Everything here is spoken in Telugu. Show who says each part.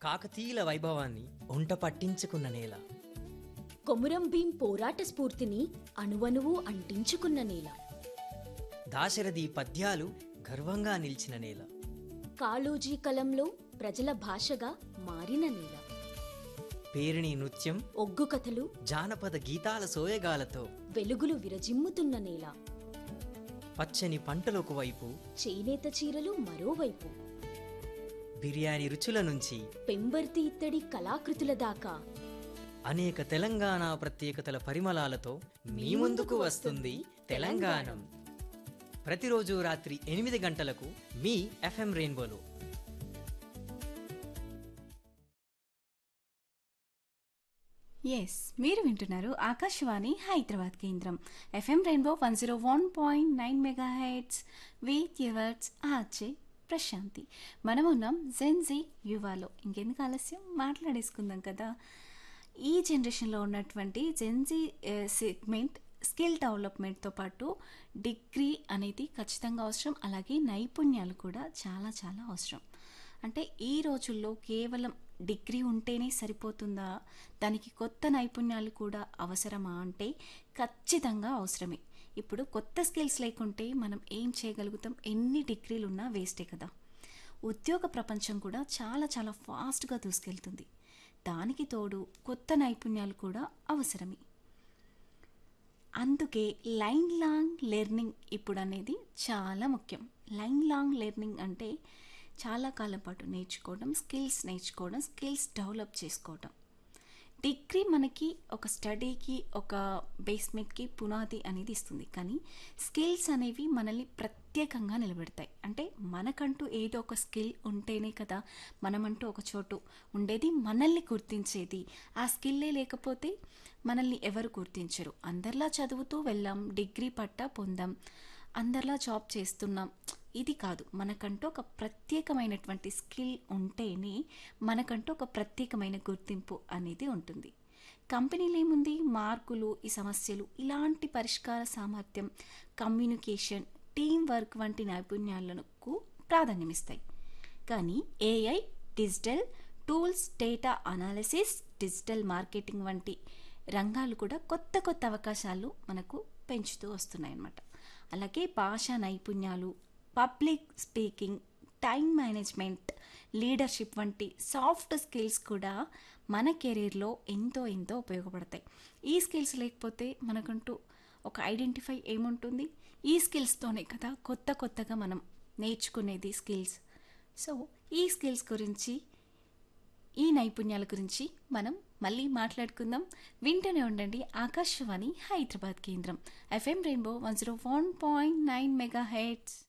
Speaker 1: కాకతీయుల వైభవాన్ని ఒంట పట్టించుకున్న నేల
Speaker 2: కొమురం భీం పోరాట స్ఫూర్తిని అణువణువు అంటించుకున్న నేల
Speaker 1: దాశరథి పద్యాలు గర్వంగా నిలిచిన నేల
Speaker 2: కాళోజీ కలంలో ప్రజల భాషగా మారిన నేల
Speaker 1: పేరిణి నృత్యం
Speaker 2: ఒగ్గు కథలు
Speaker 1: జానపద గీతాల సోయగాలతో
Speaker 2: వెలుగులు విరజిమ్ముతున్న నేల
Speaker 1: పచ్చని పంటలకు వైపు
Speaker 2: చేనేత చీరలు మరోవైపు
Speaker 1: బిర్యానీ రుచుల నుంచి
Speaker 2: పెంబర్తి ఇత్తడి కళాకృతుల దాకా
Speaker 1: అనేక తెలంగాణ ప్రత్యేకతల పరిమళాలతో మీ ముందుకు వస్తుంది తెలంగాణం ప్రతిరోజు రాత్రి ఎనిమిది గంటలకు మీ ఎఫ్ఎం రెయిన్బోలో
Speaker 3: ఎస్ మీరు వింటున్నారు ఆకాశవాణి హైదరాబాద్ కేంద్రం FM rainbow one zero one point nine mega hits with yours RJ Prashanti మనం ఉన్నాం జెన్జీ యువాలో ఇంకెందుకు ఆలస్యం మాట్లాడేసుకుందాం కదా ఈ జనరేషన్లో ఉన్నటువంటి జెన్జీ సెగ్మెంట్ స్కిల్ డెవలప్మెంట్తో పాటు డిగ్రీ అనేది ఖచ్చితంగా అవసరం అలాగే నైపుణ్యాలు కూడా చాలా చాలా అవసరం అంటే ఈ రోజుల్లో కేవలం డిగ్రీ ఉంటేనే సరిపోతుందా దానికి కొత్త నైపుణ్యాలు కూడా అవసరమా అంటే ఖచ్చితంగా అవసరమే ఇప్పుడు కొత్త స్కిల్స్ లేకుంటే మనం ఏం చేయగలుగుతాం ఎన్ని డిగ్రీలు ఉన్నా వేస్టే కదా ఉద్యోగ ప్రపంచం కూడా చాలా చాలా ఫాస్ట్గా దూసుకెళ్తుంది దానికి తోడు కొత్త నైపుణ్యాలు కూడా అవసరమే అందుకే లైన్ లాంగ్ లెర్నింగ్ ఇప్పుడు అనేది చాలా ముఖ్యం లైన్ లాంగ్ లెర్నింగ్ అంటే చాలా కాలం పాటు నేర్చుకోవడం స్కిల్స్ నేర్చుకోవడం స్కిల్స్ డెవలప్ చేసుకోవడం డిగ్రీ మనకి ఒక స్టడీకి ఒక బేస్మెంట్కి పునాది అనేది ఇస్తుంది కానీ స్కిల్స్ అనేవి మనల్ని ప్రత్యేకంగా నిలబెడతాయి అంటే మనకంటూ ఏదో ఒక స్కిల్ ఉంటేనే కదా మనమంటూ ఒక చోటు ఉండేది మనల్ని గుర్తించేది ఆ స్కిల్లే లేకపోతే మనల్ని ఎవరు గుర్తించరు అందరిలా చదువుతూ వెళ్ళాం డిగ్రీ పట్టా పొందాం అందరిలా జాబ్ చేస్తున్నాం ఇది కాదు మనకంటూ ఒక ప్రత్యేకమైనటువంటి స్కిల్ ఉంటేనే మనకంటూ ఒక ప్రత్యేకమైన గుర్తింపు అనేది ఉంటుంది కంపెనీలు ఏముంది మార్కులు ఈ సమస్యలు ఇలాంటి పరిష్కార సామర్థ్యం కమ్యూనికేషన్ టీం వర్క్ వంటి నైపుణ్యాలకు ప్రాధాన్యమిస్తాయి కానీ AI digital tools data analysis digital marketing వంటి రంగాలు కూడా కొత్త కొత్త అవకాశాలు మనకు పెంచుతూ వస్తున్నాయి అన్నమాట అలాగే భాషా నైపుణ్యాలు public speaking time management leadership వంటి సాఫ్ట్ స్కిల్స్ కూడా మన కెరీర్లో ఎంతో ఎంతో ఉపయోగపడతాయి ఈ స్కిల్స్ లేకపోతే మనకంటూ ఒక ఐడెంటిఫై ఏముంటుంది ఈ స్కిల్స్తోనే కదా కొత్త కొత్తగా మనం నేర్చుకునేది స్కిల్స్ సో ఈ స్కిల్స్ గురించి ఈ నైపుణ్యాల గురించి మనం మళ్ళీ మాట్లాడుకుందాం వింటూనే ఉండండి ఆకాశవాణి హైదరాబాద్ కేంద్రం FM rainbow one zero one point nine mega heads